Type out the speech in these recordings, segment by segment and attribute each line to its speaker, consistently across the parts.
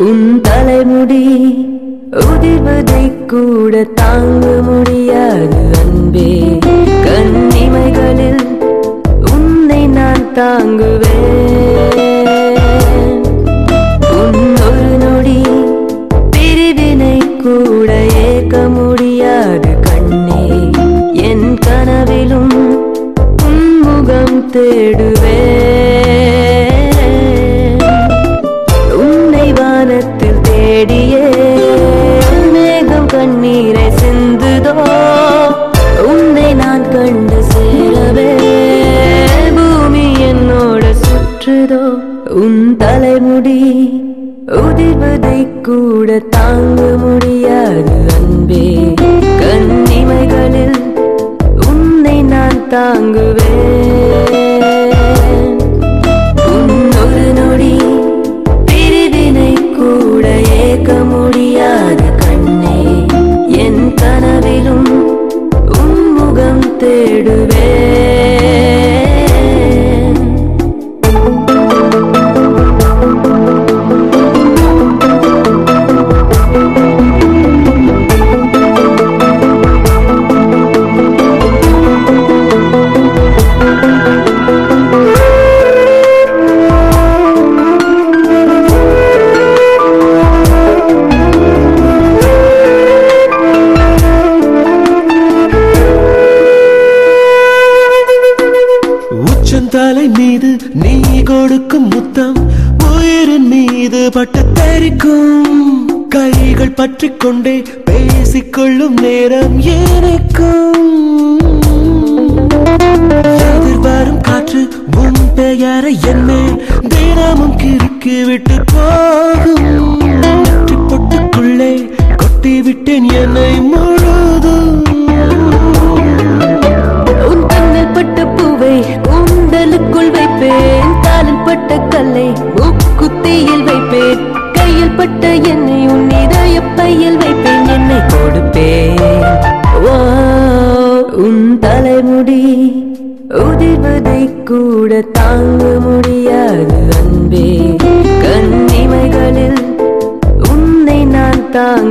Speaker 1: உன் தலைமுடி உதிர்வதை கூட தாங்க முடியாது அன்பே கண்ணிமைகளில் உன்னை நான் தாங்குவேன் உன் ஒரு நொடி பிரிவினை கூட ஏற்க முடியாது கண்ணே என் கனவிலும் உன் முகம் தேடுவேன் உன்னை வானத்தில் தேடியே மேகம் கண்ணீரை சிந்துதோ உன்னை நான் கண்டு சேரவே பூமி என்னோட சுற்றுதோ உன் தலைமுடி உதிர்வதை கூட தாங்க முடியாது அன்பே கண்ணிமைகளில் உன்னை நான் தாங்குவேன் உன் ஒரு நொடி பிரிவினை கூட ஏற்க முடியாது கண்ணே என் கனவிலும் உன் முகம் தேடுவேன்
Speaker 2: உச்சந்தலை மீது நீ கொடுக்கும் முத்தம் உயிரின் மீது பட்ட தெரிக்கும் கைகள் பற்றிக் கொண்டே பேசிக்கொள்ளும் நேரம் எனக்கும் எதிர்வரும் காற்று உன் பெயரை என் மேல் தினமும் கிறுக்கி விட்டு போகும் நெற்றி பொட்டுக்குள்ளே கொட்டி விட்டேன் என்னை முழுதும்
Speaker 1: உன் கண்ணில் பட்ட பூவை கூந்தலுக்குள் வைப்பேன் காலில் பட்ட கல்லை மூக்குத்தியில் வைப்பேன் கையில் பட்ட என்னை உன் இதய பையில் வைப்பேன் என்னை கொடுப்பேன் ஓ, உன் தலைமுடி உதிர்வதை கூட தாங்க முடியாது அன்பே கண்ணிமைகளில் உன்னை நான்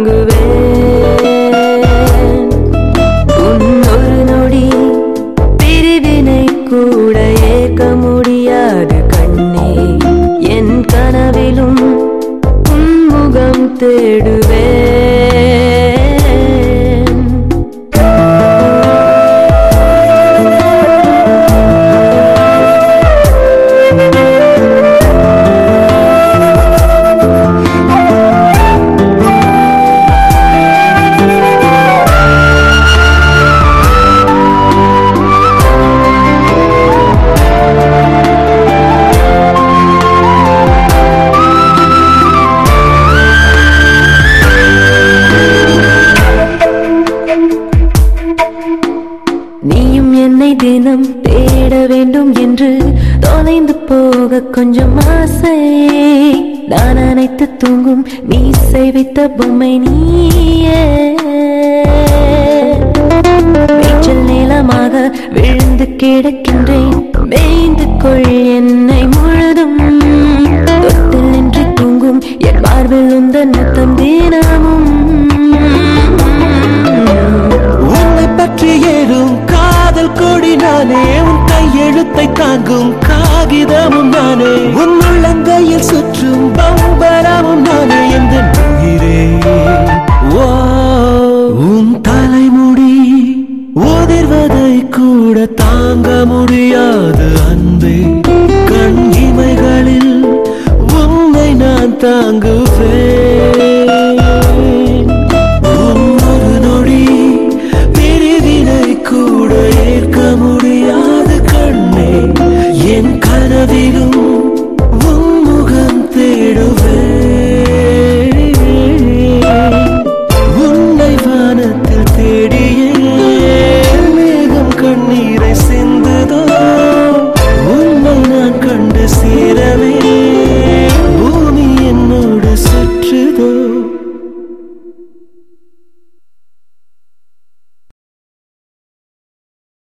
Speaker 1: தாங்குவேன் உன் ஒரு நொடி பிரிவினை கூட ஏற்க முடியாது கண்ணே என் கனவிலும் உன் முகம் தேடுவேன் நீயும் என்னை தினம் தேட வேண்டும் என்று தொலைந்து போக கொஞ்சம் ஆசை நான் அனைத்து தூங்கும் நீ சேவித்த பொம்மை நீயே நீச்சல் நீளமாக விழுந்து கிடக்கின்றேன் மேய்ந்து கொள் என்னை முழுதும் தொட்டில் நின்று தூங்கும் என் மார்பில் உந்தன் முத்தம் தினமும்
Speaker 2: உன்னை பற்றி ஏறும் காதல் கொடி நானே உன் கையெழுத்தை தாங்கும் காகிதமும் நானே உன் உள்ளங்கையில் சுற்றும் பம்பரமும் நானே எந்த உயிரே ஓ உன் தலைமுடி உதிர்வதை கூட தாங்க முடியாது அன்பே கண் இமைகளில் உன்னை நான் தாங்குவேன் ஒரு நொடி பிரிவினை கூட ஏற்க முடியாது கண்ணே என் கனவிலும்